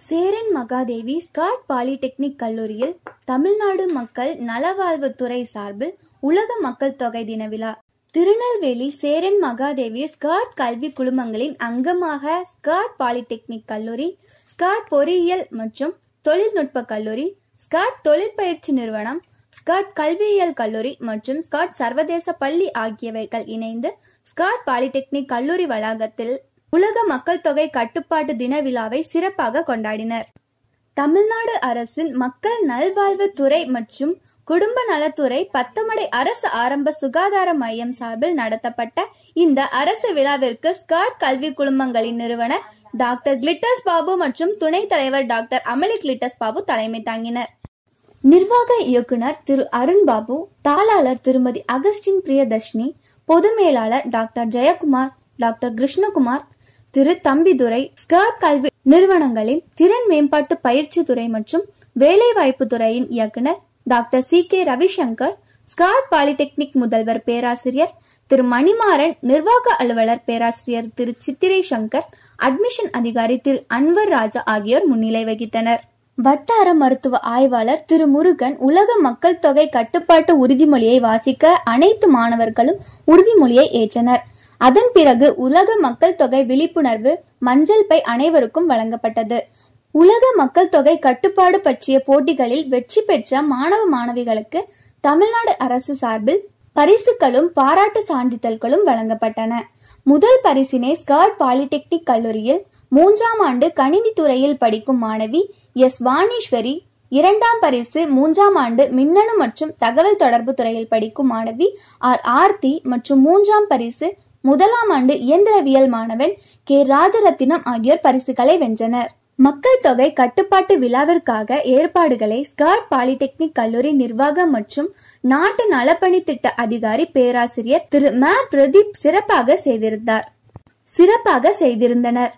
Cheran Mahadevi Scott polytechnic கல்லூரியில் தமிழ்நாடு மக்கள் நலவாழ்வுத்துறை சார்பில் உலக மக்கள் தொகை தின விழா திருநெல்வேலி சேரன் மகாதேவி ஸ்காட் கல்வி குழுமங்களின் அங்கமாக ஸ்காட் பாலிடெக்னிக் கல்லூரி ஸ்காட் பொறியியல் மற்றும் தொழில்நுட்ப கல்லூரி ஸ்காட் தொழிற்பயிற்சி நிறுவனம் ஸ்காட் கல்வியியல் கல்லூரி மற்றும் ஸ்காட் சர்வதேச பள்ளி ஆகியவைகள் இணைந்து ஸ்காட் பாலிடெக்னிக் கல்லூரி வளாகத்தில் உலக மக்கள் தொகை கட்டுப்பாட்டு தின விழாவை சிறப்பாக கொண்டாடினர் தமிழ்நாடு அரசின் மக்கள் நல்வாழ்வுத்துறை மற்றும் குடும்ப நலத்துறை பத்தமடை அரசு ஆரம்ப சுகாதார மையம் சார்பில் நடத்தப்பட்ட இந்த அரசு விழாவிற்கு ஸ்காட் கல்வி குழுமங்களின் நிறுவனர் டாக்டர் கிளிட்டஸ் பாபு மற்றும் துணைத் தலைவர் டாக்டர் அமலி கிளிட்டஸ் பாபு தலைமை தாங்கினர் நிர்வாக இயக்குனர் திரு அருண் பாபு தாளாளர் திருமதி அகஸ்டின் பிரியதர்ஷினி பொது மேலாளர் டாக்டர் ஜெயக்குமார் டாக்டர் கிருஷ்ணகுமார் திரு தம்பிதுரை ஸ்காட் கல்வி நிறுவனங்களின் திறன் மேம்பாட்டு பயிற்சி துறை மற்றும் வேலைவாய்ப்பு துறையின் இயக்குனர் doctor C K Ravishankar Scad polytechnic முதல்வர் பேராசிரியர் திரு மணிமாறன் நிர்வாக அலுவலர் பேராசிரியர் திரு சித்திரை சங்கர் அட்மிஷன் அதிகாரி திரு அன்வர் ராஜா ஆகியோர் முன்னிலை வகித்தனர் வட்டார மருத்துவ ஆய்வாளர் திரு முருகன் உலக மக்கள் தொகை கட்டுப்பாட்டு உறுதிமொழியை வாசிக்க அனைத்து மாணவர்களும் உறுதிமொழியை ஏற்றனர் அதன் பிறகு உலக மக்கள் தொகை விழிப்புணர்வு மஞ்சள் பை அனைவருக்கும் வழங்கப்பட்டது உலக மக்கள் தொகை கட்டுப்பாடு பற்றிய போட்டிகளில் வெற்றி பெற்ற மாணவ மாணவிகளுக்கு தமிழ்நாடு அரசு சார்பில் பரிசுகளும் பாராட்டு சான்றிதழ்களும் வழங்கப்பட்டன முதல் பரிசினை ஸ்காட் பாலிடெக்னிக் கல்லூரியில் மூன்றாம் ஆண்டு கணினி துறையில் படிக்கும் மாணவி எஸ் வாணீஸ்வரி இரண்டாம் பரிசு மூன்றாம் ஆண்டு மின்னணு மற்றும் தகவல் தொடர்பு துறையில் படிக்கும் மாணவி ஆர் ஆர்த்தி மற்றும் மூன்றாம் பரிசு முதலாம் ஆண்டு இயந்திரவியல் மாணவன் கே ராஜரத்தினம் ஆகியோர் பரிசுகளை வென்றனர் மக்கள் தொகை கட்டுப்பாட்டு விழாவிற்காக ஏற்பாடுகளை ஸ்காட் பாலிடெக்னிக் கல்லூரி நிர்வாகம் மற்றும் நாட்டு நலப்பணி திட்ட அதிகாரி பேராசிரியர் திரு ம பிரதீப் சிறப்பாக செய்திருந்தார் சிறப்பாக செய்திருந்தனர்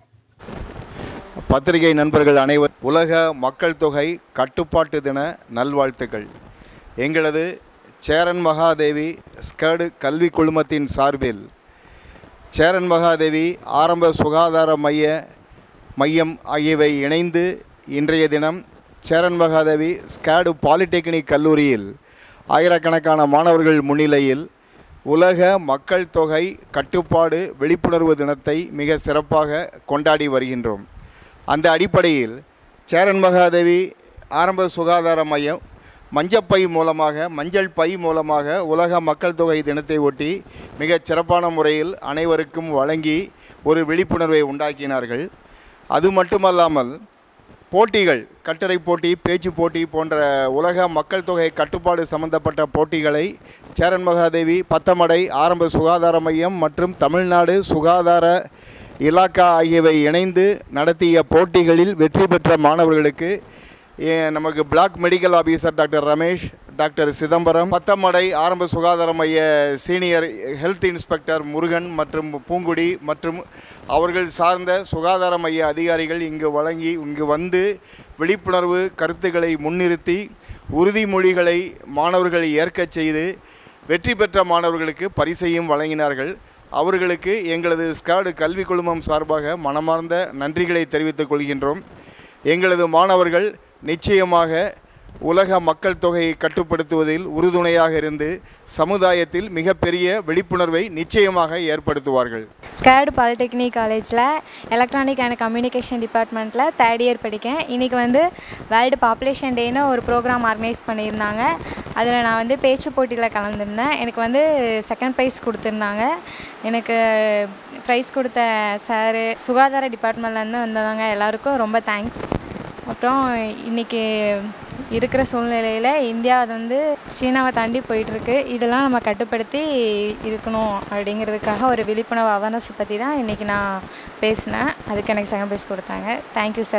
பத்திரிகை நண்பர்கள் அனைவர் உலக மக்கள் தொகை கட்டுப்பாட்டு தின நல்வாழ்த்துக்கள் எங்களது சேரன் மகாதேவி ஸ்கர்டு கல்வி குழுமத்தின் சார்பில் சேரன் மகாதேவி ஆரம்ப சுகாதார மைய மையம் ஆகியவை இணைந்து இன்றைய தினம் சேரன் மகாதேவி ஸ்கேடு பாலிடெக்னிக் கல்லூரியில் ஆயிரக்கணக்கான மாணவர்கள் முன்னிலையில் உலக மக்கள் தொகை கட்டுப்பாடு விழிப்புணர்வு தினத்தை மிக சிறப்பாக கொண்டாடி வருகின்றோம் அந்த அடிப்படையில் சேரன் மகாதேவி ஆரம்ப சுகாதார மையம் மஞ்சப்பை மூலமாக மஞ்சள் பை மூலமாக உலக மக்கள் தொகை தினத்தை ஒட்டி மிகச் சிறப்பான முறையில் அனைவருக்கும் வழங்கி ஒரு விழிப்புணர்வை உண்டாக்கினார்கள் அது மட்டுமல்லாமல் போட்டிகள் கட்டுரை போட்டி பேச்சு போட்டி போன்ற உலக மக்கள் தொகை கட்டுப்பாடு சம்பந்தப்பட்ட போட்டிகளை சேரன் மகாதேவி பத்தமடை ஆரம்ப சுகாதார மையம் மற்றும் தமிழ்நாடு சுகாதார இலாக்கா ஆகியவை இணைந்து நடத்திய போட்டிகளில் வெற்றி பெற்ற மாணவர்களுக்கு ஏ, நமக்கு block medical officer doctor Ramesh doctor Chidambaram Pathamadai ஆரம்ப சுகாதார மைய சீனியர் ஹெல்த் இன்ஸ்பெக்டர் முருகன் மற்றும் பூங்குடி மற்றும் அவர்கள் சார்ந்த சுகாதார மைய அதிகாரிகள் இங்கு வழங்கி இங்கு வந்து விழிப்புணர்வு கருத்துக்களை முன்னிறுத்தி உறுதிமொழிகளை மாணவர்கள் ஏற்கச் செய்து வெற்றி பெற்ற மாணவர்களுக்கு பரிசையும் வழங்கினார்கள் அவர்களுக்கு எங்களது ஸ்காடு கல்வி குழுமம் சார்பாக மனமார்ந்த நன்றிகளை தெரிவித்துக் கொள்கின்றோம் எங்களது மாணவர்கள் நிச்சயமாக உலக மக்கள் தொகையை கட்டுப்படுத்துவதில் உறுதுணையாக இருந்து சமுதாயத்தில் மிகப்பெரிய விழிப்புணர்வை நிச்சயமாக ஏற்படுத்துவார்கள் ஸ்கேடு பாலிடெக்னிக் காலேஜில் எலக்ட்ரானிக் அண்ட் கம்யூனிகேஷன் டிபார்ட்மெண்ட்டில் தேர்ட் இயர் படிக்கேன் இன்றைக்கி வந்து வேர்ல்டு பாப்புலேஷன் டேன்னு ஒரு ப்ரோக்ராம் ஆர்கனைஸ் பண்ணியிருந்தாங்க அதில் நான் வந்து பேச்சு போட்டியில் கலந்துருந்தேன் எனக்கு வந்து செகண்ட் ப்ரைஸ் கொடுத்துருந்தாங்க எனக்கு ப்ரைஸ் கொடுத்த சாரு சுகாதார டிபார்ட்மெண்ட்லேருந்து வந்தவங்க எல்லாருக்கும் ரொம்ப தேங்க்ஸ் அப்புறம் இன்றைக்கி இருக்கிற சூழ்நிலையில் இந்தியா அது வந்து சீனாவை தாண்டி போயிட்டுருக்கு இதெல்லாம் நம்ம கட்டுப்படுத்தி இருக்கணும் அப்படிங்கிறதுக்காக ஒரு விழிப்புணர்வு அவேர்னஸ் பற்றி தான் இன்றைக்கி நான் பேசினேன் அதுக்கு எனக்கு செகண்ட் ப்ரைஸ் கொடுத்தாங்க தேங்க்யூ சார்